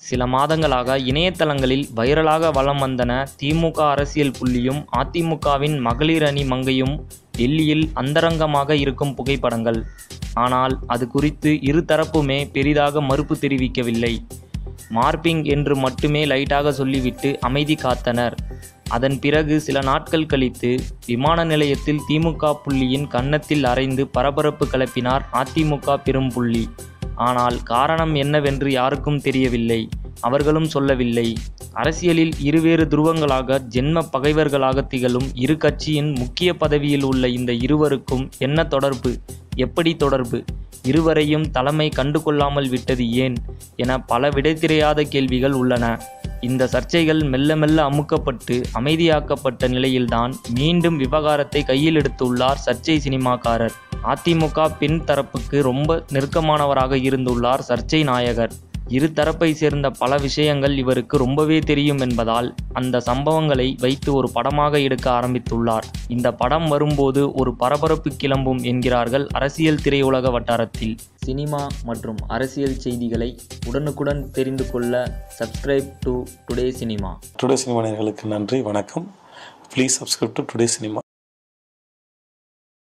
சில மாதங்களாக இணையதளங்களில் வைரலாக வலம் வந்தன திமுக அரசியல் புள்ளியும் அதிமுகவின் மகளிர் அணி மங்கையும் டெல்லியில் அந்தரங்கமாக இருக்கும் புகைப்படங்கள் ஆனால் அது குறித்து இரு தரப்புமே பெரிதாக மறுப்பு தெரிவிக்கவில்லை மார்பிங் என்று மட்டுமே லைட்டாக சொல்லிவிட்டு அமைதி காத்தனர் அதன் பிறகு சில நாட்கள் கழித்து விமான நிலையத்தில் திமுக புள்ளியின் கன்னத்தில் அறைந்து பரபரப்பு கிளப்பினார் அதிமுக பெரும் புள்ளி ஆனால் காரணம் என்னவென்று யாருக்கும் தெரியவில்லை அவர்களும் சொல்லவில்லை அரசியலில் இருவேறு துருவங்களாக ஜென்ம பகைவர்களாக திகழும் இரு கட்சியின் முக்கிய பதவியில் உள்ள இந்த இருவருக்கும் என்ன தொடர்பு எப்படி தொடர்பு இருவரையும் தலைமை கண்டு கொள்ளாமல் விட்டது ஏன் என பல விடை தெரியாத கேள்விகள் உள்ளன இந்த சர்ச்சைகள் மெல்ல மெல்ல அமுக்கப்பட்டு அமைதியாக்கப்பட்ட நிலையில்தான் மீண்டும் விவகாரத்தை கையில் எடுத்துள்ளார் சர்ச்சை சினிமாக்காரர் அதிமுக பெண் தரப்புக்கு ரொம்ப நெருக்கமானவராக இருந்துள்ளார் சர்ச்சை நாயகர் இரு தரப்பை சேர்ந்த பல விஷயங்கள் இவருக்கு ரொம்பவே தெரியும் என்பதால் அந்த சம்பவங்களை வைத்து ஒரு படமாக எடுக்க ஆரம்பித்துள்ளார் இந்த படம் வரும்போது ஒரு பரபரப்பு கிளம்பும் என்கிறார்கள் அரசியல் திரையுலக வட்டாரத்தில் சினிமா மற்றும் அரசியல் செய்திகளை உடனுக்குடன் தெரிந்து கொள்ள subscribe to Today Cinema Today Cinema நேயர்களுக்கு நன்றி வணக்கம் please subscribe to Today cinema